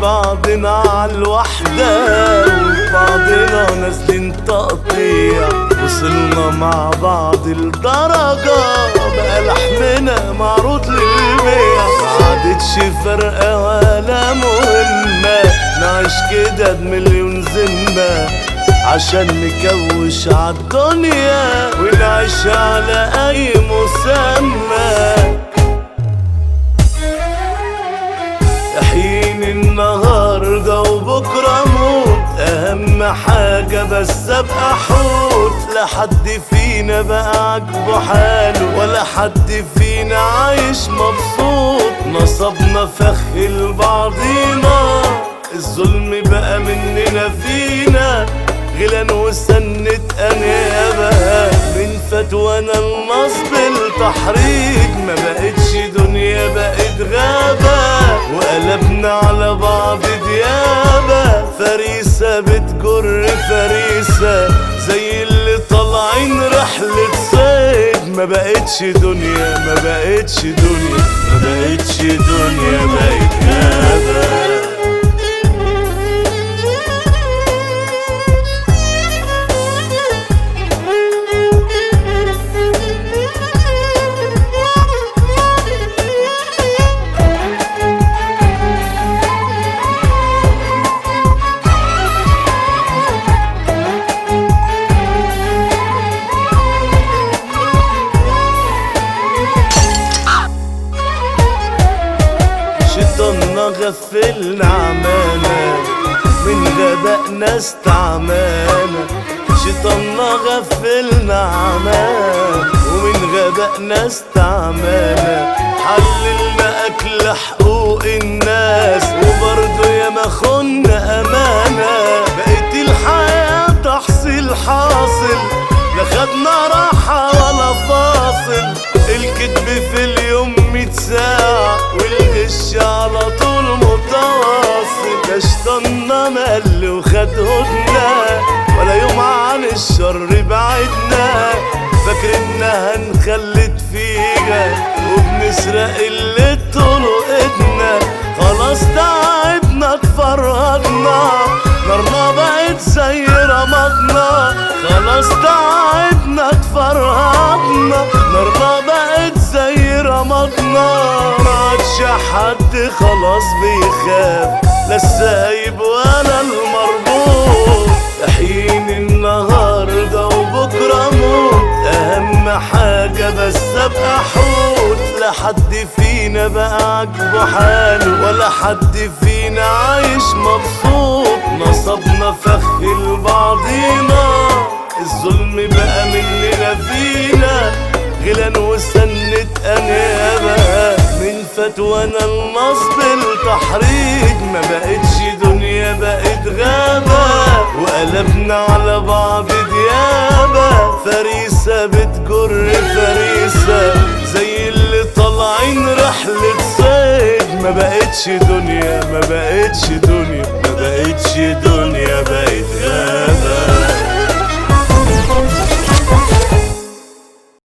بعضنا على الوحدة وبعضنا نازلين تقطيع وصلنا مع بعض لدرجة بقى لحمنا معروض للبيع ما عادتش فارقة ولا مهمة نعيش كده بمليون ذمة عشان نكوش عالدنيا ونعيش على أي مسمى حين النهاردة وبكرة موت أهم حاجة بس أبقى حوت لا حد فينا بقى عاجبه حاله ولا حد فينا عايش مبسوط نصبنا فخ لبعضينا الظلم بقى مننا فينا غلان وسنة أنيابها من فتوانا النصب التحريج ما بقتش دنيا بقت غابة وقلبنا على بعض ديابة فريسة بتجر فريسة زي اللي طالعين رحلة صيد ما بقتش دنيا ما بقتش دنيا ما بقتش دنيا بقت غابة شيطاننا غفلنا عمانا من غبائنا استعمانا شيطاننا غفلنا عمانا ومن غبائنا استعمانا حللنا اكل حقوق الناس وبرضه ياما خنا امانه بقيت الحياه تحصيل حاصل لا خدنا راحه ولا فاصل الكذب في اليوم مية ساعة والغش على طول متواصل ده شطنا مل وخد هدنا ولا يوم عن الشر بعدنا فاكر انها هنخلد فيها وبنسرق اللي طولوا ايدنا خلاص تعبنا اتفرهدنا نارنا بقت زي رمضنا خلاص تعبنا اتفرهدنا نارنا بقت زي رمضنا ما عادش حد خلاص بيخاف لا السايب ولا المربوط حين النهارده وبكره موت اهم حاجه بس ابقى حوت لا حد فينا بقى عاجبه حاله ولا حد فينا عايش مبسوط نصبنا فخ لبعضينا الظلم بقى مننا فينا غلان وسنة أنيابها من فتوانا النصب التحريج ما بقتش دنيا بقت غابة وقلبنا على بعض ديابة فريسة بتجر فريسة زي اللي طالعين رحلة صيد ما بقتش دنيا ما بقتش دنيا ما بقتش دنيا